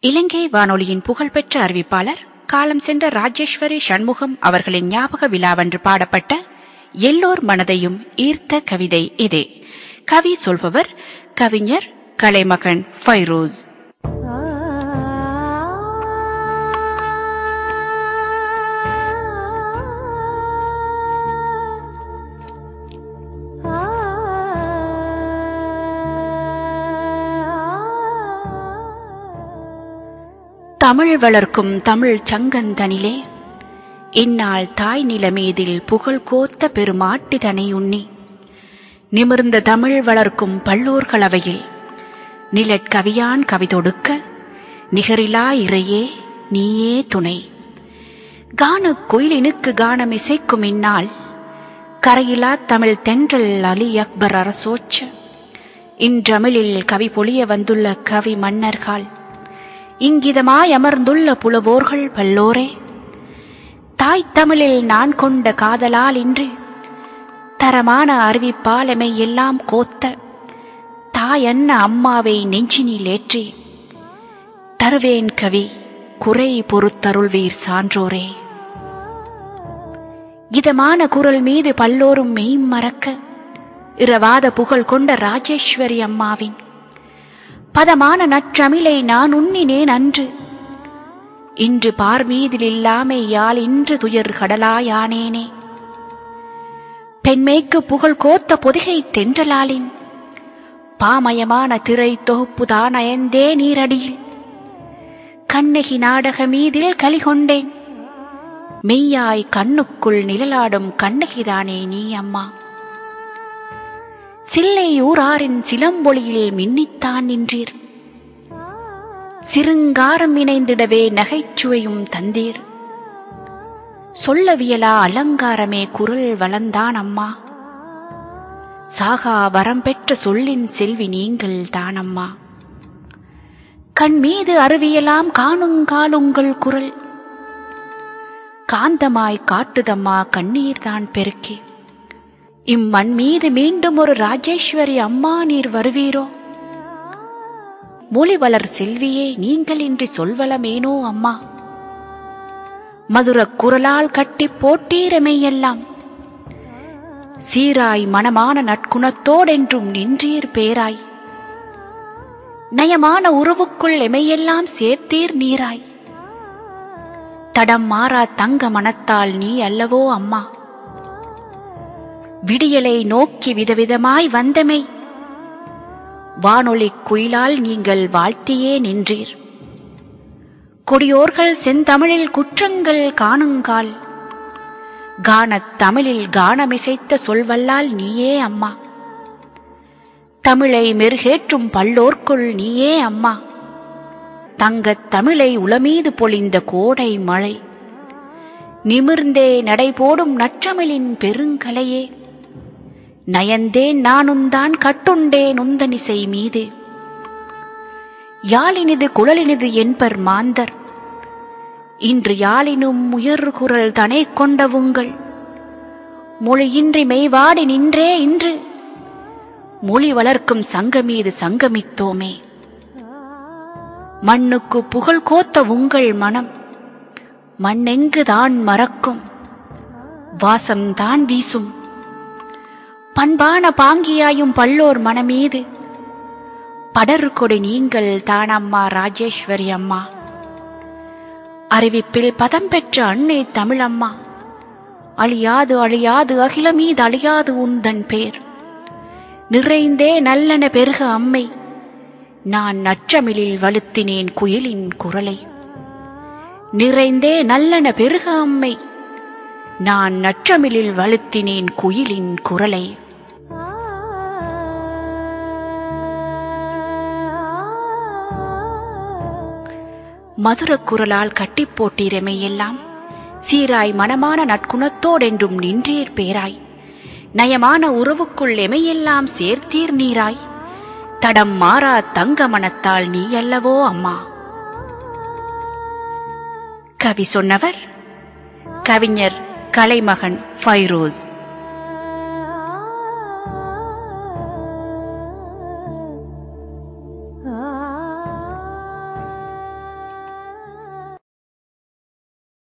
இலங்கை வானொலியின் புகழ்பெற்ற அறிவிப்பாளர் காலம் சென்ற ராஜேஸ்வரி சண்முகம் அவர்களின் ஞாபக விழாவன்று பாடப்பட்ட எல்லோர் மனதையும் ஈர்த்த கவிதை இதே கவி சொல்பவர் கவிஞர் கலைமகன் ஃபைரோஸ் தமிழ் வளர்க்கும் தமிழ் சங்கந்தனிலே இந்நாள் தாய் நிலமீதில் புகழ் கோத்த பெருமாட்டிதனை உண்ணி நிமிர்ந்த தமிழ் வளர்க்கும் பல்லோர்களவையில் நிலற்கவியான் கவிதொடுக்க நிகரிலா இறையே நீயே துணை கானக் குயிலினுக்கு கானம் இசைக்கும் இந்நாள் கரையிலா தமிழ் தென்றல் அலி அக்பர் அரசோச்ச இன்றமிழில் கவி பொழிய வந்துள்ள கவி மன்னர்கள் இங்கிதமாய் அமர்ந்துள்ள புலவோர்கள் பல்லோரே தாய் தமிழில் நான் கொண்ட காதலால் இன்று தரமான அறிவிப்பாலமை எல்லாம் கோத்த தாயன்ன அம்மாவை நெஞ்சினில் ஏற்றி தருவேன் கவி குறை பொறுத்தருள்வீர் சான்றோரே இதமான குரல் மீது பல்லோரும் மெய் மறக்க இரவாத புகழ் கொண்ட ராஜேஸ்வரி அம்மாவின் பதமான நற்றமிழை நான் உண்ணினேன் அன்று இன்று பார் மீதில் இல்லாமை யால் இன்று துயர் கடலாயானேனே பெண்மைக்கு புகழ் கோத்த பொதிகை தென்றலாலின் பாமயமான திரை தொகுப்புதான் அயந்தே நீரடியில் கண்ணகி நாடக மீதில் கலி கொண்டேன் மெய்யாய் கண்ணுக்குள் நிழலாடும் கண்ணகிதானே நீ அம்மா சில்லை ஊராரின் சிலம்பொலியில் மின்னித்தான் நின்றீர் சிறுங்காரம் இணைந்திடவே நகைச்சுவையும் தந்தீர் சொல்லவியலா அலங்காரமே குரல் வளந்தான் அம்மா சாகா வரம் பெற்ற சொல்லின் செல்வி நீங்கள் தானம்மா கண் மீது அறிவியலாம் காணுங்காலுங்கள் குரல் காந்தமாய் காட்டுதம்மா கண்ணீர் தான் பெருக்கி இம்மண் மீது மீண்டும் ஒரு ராஜேஸ்வரி அம்மா நீர் வருவீரோ மொழிவளர் செல்வியே நீங்கள் இன்றி சொல்வலமேனோ அம்மா மதுரக் குரலால் கட்டி போட்டீரமையெல்லாம் சீராய் மனமான நற்குணத்தோடென்றும் நின்றீர் பேராய் நயமான உறவுக்குள் எமையெல்லாம் சேர்த்தீர் நீராய் தடம் மாறா தங்க மனத்தால் நீ அல்லவோ அம்மா விடியலை நோக்கி விதவிதமாய் வந்தமை வானொலி குயிலால் நீங்கள் வாழ்த்தியே நின்றீர் கொடியோர்கள் செந்தமிழில் குற்றங்கள் காணுங்கால் கானத் தமிழில் கானமிசைத்த சொல்வல்லால் நீயே அம்மா தமிழை மெருகேற்றும் பல்லோர்க்குள் நீயே அம்மா தங்கத் தமிழை உளமீது பொழிந்த கோடை மழை நிமிர்ந்தே நடைபோடும் நற்றமிழின் பெருங்கலையே நயந்தேன் நானுந்தான் கட்டுண்டேன் உந்தனிசை மீது யாழினிது குழலினிது என்பர் மாந்தர் இன்று யாழினும் உயர்குரல் தனை கொண்ட உங்கள் மொழியின்றி மெய்வாடி நின்றே இன்று மொழி வளர்க்கும் சங்கமீது சங்கமித்தோமே மண்ணுக்கு புகழ் கோத்த உங்கள் மனம் மண்ணெங்குதான் மறக்கும் வாசம்தான் வீசும் பண்பான பாங்கியாயும் பல்லோர் மனமீது படர் கொடி நீங்கள் தானம்மா ராஜேஸ்வரி அம்மா அறிவிப்பில் பதம் பெற்ற அன்னை தமிழம்மா அழியாது அழியாது அகில மீது அழியாது உந்தன் பேர் நிறைந்தே நல்லன பெருக அம்மை நான் நற்றமிழில் வலுத்தினேன் குயிலின் குரலை நிறைந்தே நல்லன பெருக அம்மை நான் நற்றமிழில் வலுத்தினேன் குயிலின் குரலை மதுரக் குரலால் கட்டிப் போட்டீரமை எல்லாம் சீராய் மனமான நற்குணத்தோடென்றும் நின்றீர் பேராய் நயமான உறவுக்குள் எமையெல்லாம் சேர்த்தீர் நீராய் தடம் மாறா தங்க மனத்தால் நீ அல்லவோ அம்மா கவி சொன்னவர் கவிஞர் கலைமகன் ஃபைரோஸ்